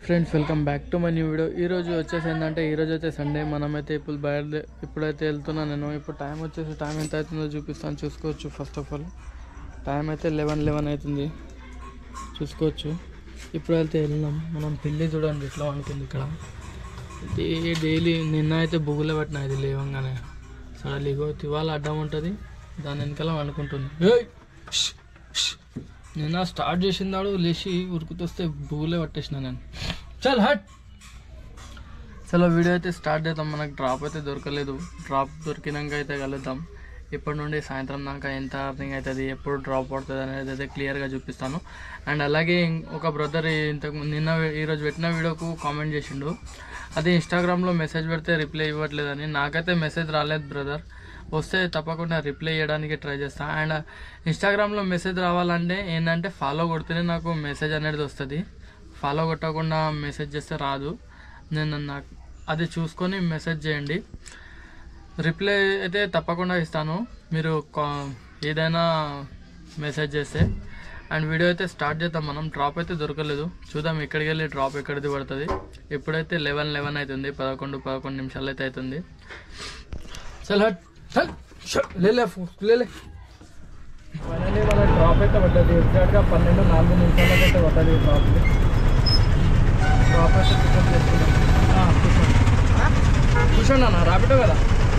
Friends welcome back to my new video ఈ రోజు వచ్చేసి ఏంటంటే ఈ రోజు అయితే సండే మనమైతే ఇప్పుడు బయలుదే ఇప్పుడైతే వెళ్తున్నాను నేను ఇప్పుడు టైం వచ్చేసి టైం ఎంత అవుతుందో చూపిస్తాను చూసుకోవచ్చు ఫస్ట్ ఆఫ్ ఆల్ టైం అయితే లెవెన్ లెవెన్ అవుతుంది చూసుకోవచ్చు ఇప్పుడు అయితే వెళ్ళినాం మనం పిల్లి చూడండి ఇట్లా అనుకుంది ఇక్కడ ఇది డైలీ నిన్న అయితే బుగులే పట్టిన ఇది లేవంగానే సడన్ ఇగో తివాల అడ్డం ఉంటుంది దాని వెనకాల అనుకుంటుంది ఏయ్! ష్! ష్! నిన్న స్టార్ట్ చేసిందాడు లేచి ఉరుకుతొస్తే బుగులే పట్టేసిన నేను చల్ హట్ చలో వీడియో అయితే స్టార్ట్ చేద్దాం మనకు డ్రాప్ అయితే దొరకలేదు డ్రాప్ దొరికినాక అయితే కలుద్దాం ఇప్పటి నుండి సాయంత్రం దాకా ఎంత అర్నింగ్ అవుతుంది ఎప్పుడు డ్రాప్ పడుతుంది అనేది అయితే క్లియర్గా చూపిస్తాను అండ్ అలాగే ఇం- ఒక బ్రదర్ ఇంతకు ముందు నిన్న ఈరోజు పెట్టిన వీడియోకు కామెంట్ చేసిండు అది ఇన్స్టాగ్రామ్లో మెసేజ్ పెడితే రిప్లై ఇవ్వట్లేదని నాకైతే మెసేజ్ రాలేదు బ్రదర్ వస్తే తప్పకుండా రిప్లై చేయడానికి ట్రై చేస్తాను అండ్ ఇన్స్టాగ్రామ్లో మెసేజ్ రావాలంటే ఏంటంటే ఫాలో కొడితేనే నాకు మెసేజ్ అనేది వస్తుంది ఫాలో కొట్టకుండా మెసేజ్ చేస్తే రాదు నేను నాకు అది చూసుకొని మెసేజ్ చేయండి రిప్లై అయితే తప్పకుండా ఇస్తాను మీరు కా- ఏదైనా మెసేజ్ చేస్తే అండ్ వీడియో అయితే స్టార్ట్ చేద్దాం మనం డ్రాప్ అయితే దొరకలేదు చూద్దాం ఎక్కడికి వెళ్ళి డ్రాప్ ఎక్కడిది పడుతుంది ఇప్పుడైతే లెవెన్ లెవెన్ అవుతుంది పదకొండు పదకొండు నిమిషాలు అయితే అవుతుంది చల్ హట్ చల్ ష్ లే లే ఫో- లే లే ఫైనల్లీ మన డ్రాప్ అయితే పడ్డది ఎగ్జాక్ట్గా పన్నెండు నాలుగు నిమిషాలకు అయితే పడ్డది డ్రాప్ డ్రాప్ అయితే పికప్ చేసుకున్నాం ఆ, కూర్చోండి కూర్చోండి అన్న రాపిటో కదా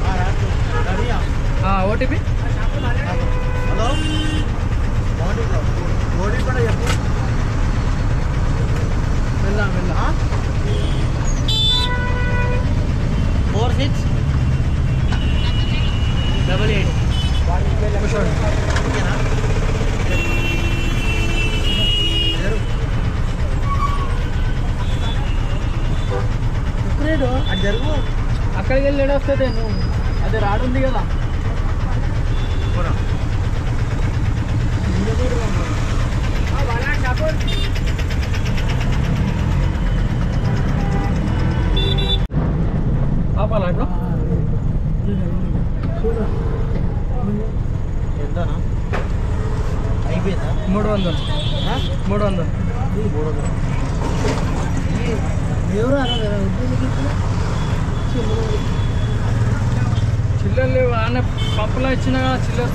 ఓటీపీ హలో మోడీ మోడీ కూడా చెప్పు వెళ్దాం వెళ్దాం ఫోర్ సిక్స్ డబల్ ఎయిట్ కూర్చోండి ఎప్పుడేడు అది జరుగు అక్కడికి వెళ్ళి వస్తుంది నువ్వు అది రాడుంది కదా ఆపాలా ఇప్పుడు ఎంతనా అయిపోయిందా మూడు వందలు మూడు వందలు మూడు వందలు ఎవరు చిల్లర లేవు ఆయన పప్పులో ఇచ్చిన చిల్లర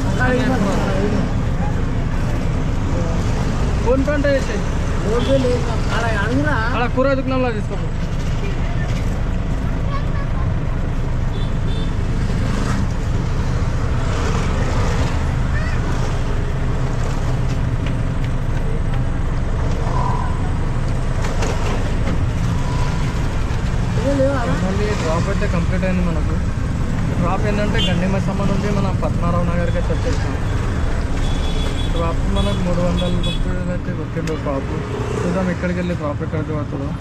ఫోన్ పే అంటే చేసేయి అడుగురా అలా కూర దుకాణంలో తీసుకో మళ్ళీ డ్రాప్ అయితే కంప్లీట్ అయింది మనకు డ్రాప్ ఏంటంటే గండిమసమ్మ నుండి మనం పద్మారావు నగర్కి అయితే వచ్చేసాం డ్రాప్ మనకు మూడు వందల రూపాయలు అయితే కొట్టిండు డ్రాప్ చూద్దాం ఎక్కడికి వెళ్ళి డ్రాప్ ఎక్కడికి పడుతుందో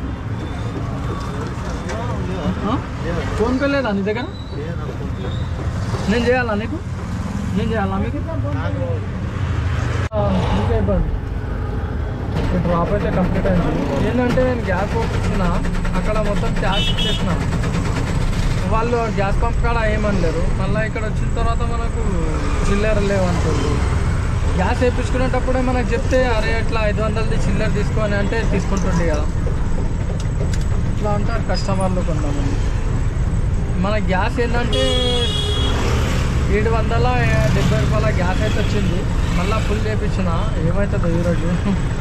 ఫోన్పే లేదా నీ దగ్గర నేను చేయాలా నీకు నేను చేయాలా మీకు ఆ, మీకే ఇబ్బంది ఈ డ్రాప్ అయితే కంప్లీట్ అయింది ఏంటంటే నేను గ్యాస్ ఇచ్చిన అక్కడ మొత్తం క్యాష్ ఇచ్చేసిన వాళ్ళు గ్యాస్ పంప్ కాడ ఏమనలేరు మళ్ళీ ఇక్కడ వచ్చిన తర్వాత మనకు చిల్లర లేవంటారు గ్యాస్ వేయించుకునేటప్పుడే మనకు చెప్తే అరే ఇట్లా ఐదు వందలది చిల్లర తీసుకొని అంటే తీసుకుంటుండే కదా ఇట్లా అంటారు కస్టమర్లు కొంతమంది మన గ్యాస్ ఏంటంటే ఏడు వందల డెబ్బై రూపాయల గ్యాస్ అయితే వచ్చింది మళ్ళీ ఫుల్ చేయించిన ఏమవుతుందో ఈరోజు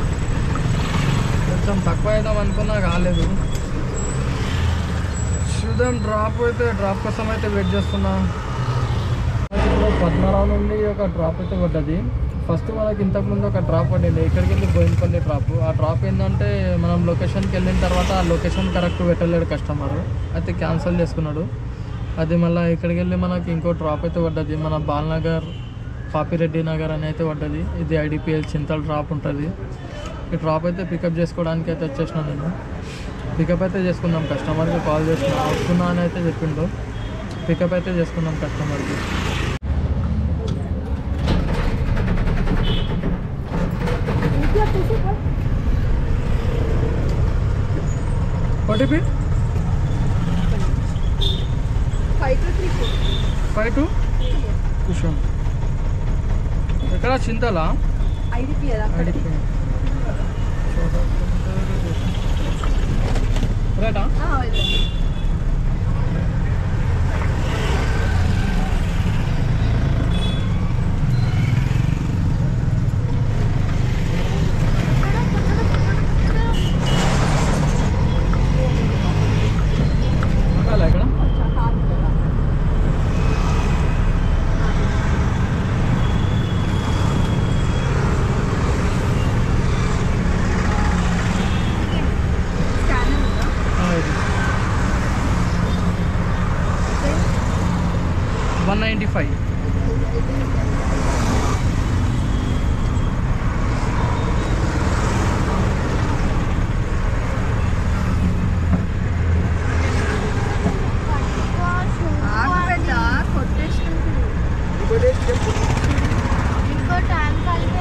కొంచెం తక్కువ అవుదాం అనుకున్నా కాలేదు చూద్దాం డ్రాప్ అయితే డ్రాప్ కోసం అయితే వెయిట్ చేస్తున్నా ఇప్పుడు పద్మరావు నుండి ఒక డ్రాప్ అయితే పడ్డది ఫస్ట్ మనకి ఇంతకుముందు ఒక డ్రాప్ పడింది ఇక్కడికి వెళ్ళి బోయినపల్లి డ్రాప్ ఆ డ్రాప్ ఏంటంటే మనం లొకేషన్కి వెళ్ళిన తర్వాత ఆ లొకేషన్ కరెక్ట్ పెట్టలేడు కస్టమర్ అయితే క్యాన్సిల్ చేసుకున్నాడు అది మళ్ళీ ఇక్కడికి వెళ్ళి మనకి ఇంకో డ్రాప్ అయితే పడ్డది మన బాల్నగర్ పాపిరెడ్డి నగర్ అని అయితే పడ్డది ఇది ఐడిపిఎల్ చింతల్ డ్రాప్ ఉంటుంది ఈ డ్రాప్ అయితే పికప్ చేసుకోవడానికి అయితే వచ్చేసిన నేను పికప్ అయితే చేసుకుందాం కస్టమర్కి కాల్ చేసిన వస్తున్నా అని అయితే చెప్పిండు పికప్ అయితే చేసుకుందాం కస్టమర్కి OTP five two three four five two కూర్చోండి ఎక్కడ చింతలా ఐడిపి కదా ఐడిపి వైలెటా ఆ, ఇది. ఉండాలా ఇక్కడ కొంచెం కాదు కదా. స్కానర్ ఉందా? వన్ నైంటీ ఫైవ్ ఆగు పెద్ద, కొట్టేసినట్టు. ఇంకో ట్యాంక్ కలిపే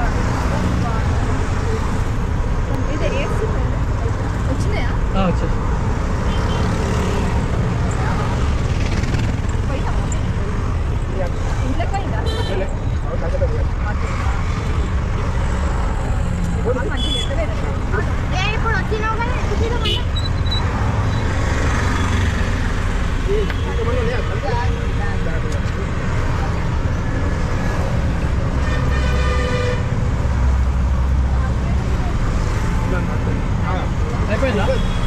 ఇది ఏసీ కదా? వచ్చినాయా వచ్చేసి పోయినా ఇంట్లో పోయిందా మంచిగా ఎత్తలేదు ఏ ఇప్పుడు వచ్చినావు కదా ఎందుకు మళ్ళీ అయిపోయిందా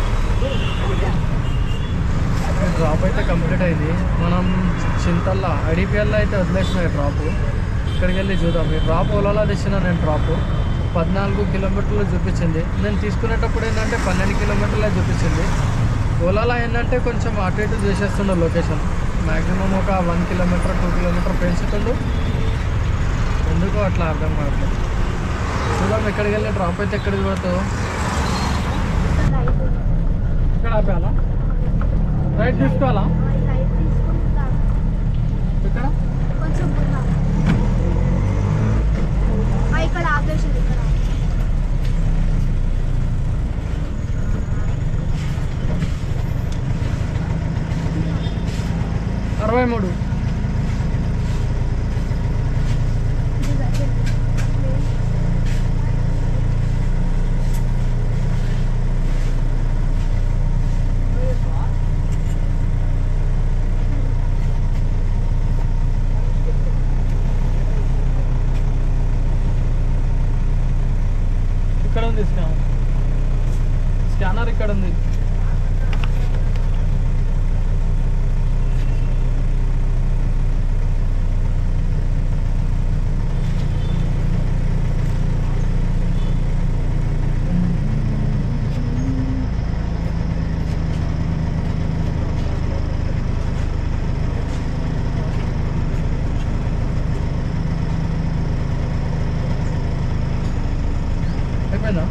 డ్రాప్ అయితే కంప్లీట్ అయింది మనం చింతల్లా ఐడిపిఎల్లో అయితే వదిలేసిన డ్రాప్ ఇక్కడికి వెళ్ళి చూద్దాం ఈ డ్రాప్ ఓలాలో తెచ్చిన నేను డ్రాప్ పద్నాలుగు కిలోమీటర్లు చూపించింది నేను తీసుకునేటప్పుడు ఏంటంటే పన్నెండు కిలోమీటర్లే చూపించింది ఓలాలో ఏంటంటే కొంచెం అటు ఇటు చేసేస్తుండే లొకేషన్ మ్యాక్సిమం ఒక వన్ కిలోమీటర్ టూ కిలోమీటర్ పెంచుతుండు ఎందుకో అట్లా అర్థం కావట్లేదు చూద్దాం ఎక్కడికి వెళ్ళి డ్రాప్ అయితే ఎక్కడికి పోతావు ఇక్కడ ఆపేయాలా రైట్ తీసుకోవాలా లైట్ తీసుకుంటా ఇక్కడ కొంచెం ముందు ఆపు. ఆ, ఇక్కడ ఆపేసింది ఇక్కడ అరవై మూడు ఇది సరిపోయింది. ఇక్కడ ఉంది స్కానర్ స్కానర్ ఇక్కడ ఉంది అయిపోయిందా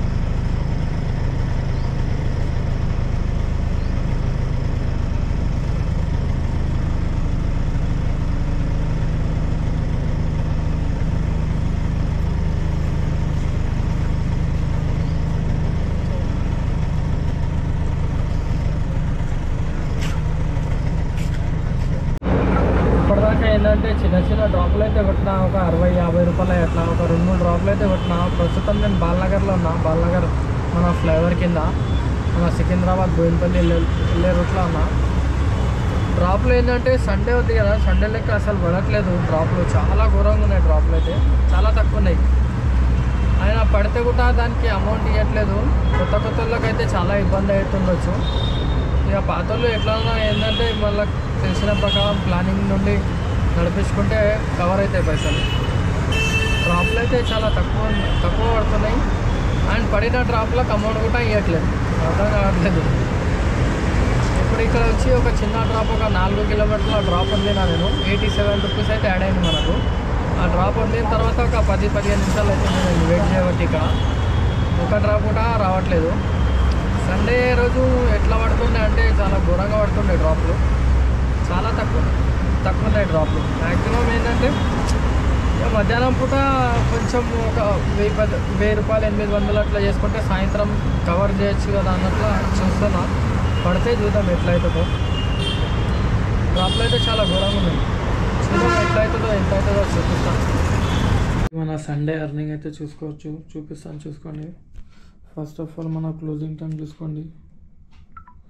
ఇప్పటిదాకా ఏంటంటే చిన్న చిన్న డ్రాపులు అయితే కొట్టినా ఒక అరవై యాభై రూపాయలు అట్లా ఒక రెండు మూడు డ్రాపులు అయితే కొట్టినా ప్రస్తుతం నేను బాలనగర్లో ఉన్నా బాలనగర్ మన ఫ్లైఓవర్ కింద మన సికింద్రాబాద్ బోయినపల్లి వెళ్ళే వెళ్ళే రూట్లో ఉన్నా డ్రాప్లు ఏంటంటే సండే ఉంది కదా సండే లెక్క అసలు పడట్లేదు డ్రాప్లు చాలా ఘోరంగా ఉన్నాయి డ్రాప్లు అయితే చాలా తక్కువ ఉన్నాయి ఆయన పడితే కూడా దానికి అమౌంట్ ఇవ్వట్లేదు కొత్త కొత్త వాళ్ళకి అయితే చాలా ఇబ్బంది అవుతుండొచ్చు ఇక పాత వాళ్ళు ఎట్లా ఉన్నా ఏంటంటే మళ్ళీ తెలిసిన ప్రకారం ప్లానింగ్ నుండి నడిపించుకుంటే కవర్ అవుతాయి పైసలు డ్రాప్లు అయితే చాలా తక్కువ తక్కువ పడుతున్నాయి అండ్ పడిన డ్రాప్లకు అమౌంట్ కూడా ఇవ్వట్లేదు అర్థం కావట్లేదు ఇప్పుడు ఇక్కడ వచ్చి ఒక చిన్న డ్రాప్ ఒక నాలుగు కిలోమీటర్ల డ్రాప్ వదిలినా నేను ఎయిటీ సెవెన్ రూపీస్ అయితే యాడ్ అయింది మనకు ఆ డ్రాప్ వదిలిన తర్వాత ఒక పది పదిహేను నిమిషాలు అయితే నేను వెయిట్ చేయబట్టి ఇక్కడ ఒక డ్రాప్ కూడా రావట్లేదు సండే రోజు ఎట్లా పడుతుండే అంటే చాలా ఘోరంగా పడుతుండే డ్రాప్లు చాలా తక్కువ తక్కువ ఉన్నాయి డ్రాప్లు మ్యాక్సిమం ఏంటంటే ఇక మధ్యాహ్నం పూట కొంచెం ఒక వెయ్యి పది వెయ్యి రూపాయలు ఎనిమిది వందలు అట్లా చేసుకుంటే సాయంత్రం కవర్ చేయొచ్చు కదా అన్నట్లు చూస్తున్నా పడితే చూద్దాం ఎట్లా అవుతుందో డ్రాప్లు అయితే చాలా ఘోరంగా ఉన్నాయి చూద్దాం ఎట్లా అవుతుందో ఎంత అవుతుందో చూపిస్తాను మన సండే ఎర్నింగ్ అయితే చూసుకోవచ్చు చూపిస్తాను చూసుకోండి ఫస్ట్ ఆఫ్ ఆల్ మన క్లోజింగ్ టైం చూసుకోండి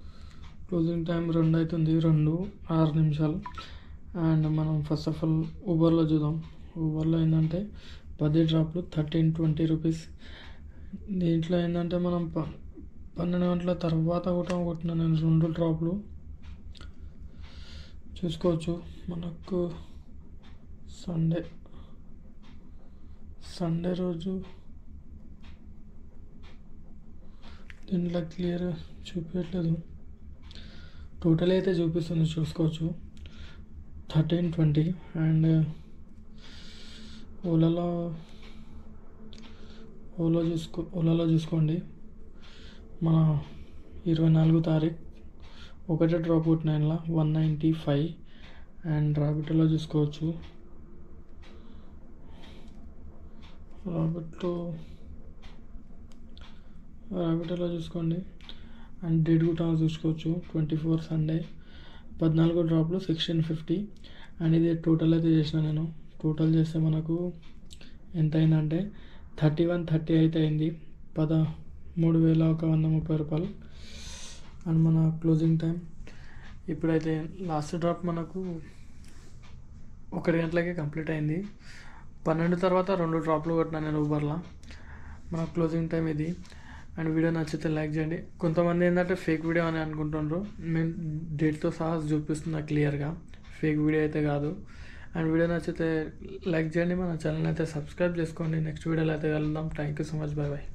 క్లోజింగ్ టైం రెండు అవుతుంది రెండు ఆరు నిమిషాలు అండ్ మనం ఫస్ట్ ఆఫ్ ఆల్ ఊబర్లో చూద్దాం ఊబర్లో ఏంటంటే పది డ్రాప్లు థర్టీన్ ట్వంటీ రూపీస్ దీంట్లో ఏంటంటే మనం ప పన్నెండు గంటల తర్వాత కూడా కొట్టిన నేను రెండు డ్రాప్లు చూసుకోవచ్చు మనకు సండే సండే రోజు దీంట్లో క్లియర్ చూపించట్లేదు టోటల్ అయితే చూపిస్తుంది చూసుకోవచ్చు థర్టీన్ ట్వంటీ అండ్ ఓలాలో ఓలా చూసుకో ఓలాలో చూసుకోండి మన ఇరవై నాలుగు తారీఖు ఒకటే డ్రాప్ అవుట్ నైన్లో వన్ నైంటీ ఫైవ్ అండ్ రాబిట్లో చూసుకోవచ్చు రాబిట్లో రాబిట్లో చూసుకోండి అండ్ డేట్ కూడా చూసుకోవచ్చు ట్వంటీ ఫోర్ సండే పద్నాలుగు డ్రాప్లు సిక్స్టీన్ ఫిఫ్టీ అండ్ ఇది టోటల్ అయితే చేసిన నేను టోటల్ చేస్తే మనకు ఎంత అయిందంటే థర్టీ వన్ థర్టీ అయితే అయింది పద మూడు వేల ఒక వంద ముప్పై రూపాయలు అండ్ మన క్లోజింగ్ టైం ఇప్పుడైతే లాస్ట్ డ్రాప్ మనకు ఒకటి గంటలకే కంప్లీట్ అయింది పన్నెండు తర్వాత రెండు డ్రాప్లు కొట్టినా నేను ఊబర్లో మన క్లోజింగ్ టైం ఇది అండ్ వీడియో నచ్చితే లైక్ చేయండి కొంతమంది ఏంటంటే ఫేక్ వీడియో అని అనుకుంటున్నారు మేము డేట్తో సహా చూపిస్తున్నా క్లియర్గా ఫేక్ వీడియో అయితే కాదు అండ్ వీడియో నచ్చితే లైక్ చేయండి మన ఛానల్ అయితే సబ్స్క్రైబ్ చేసుకోండి నెక్స్ట్ వీడియోలో అయితే కలుద్దాం thank you so much bye bye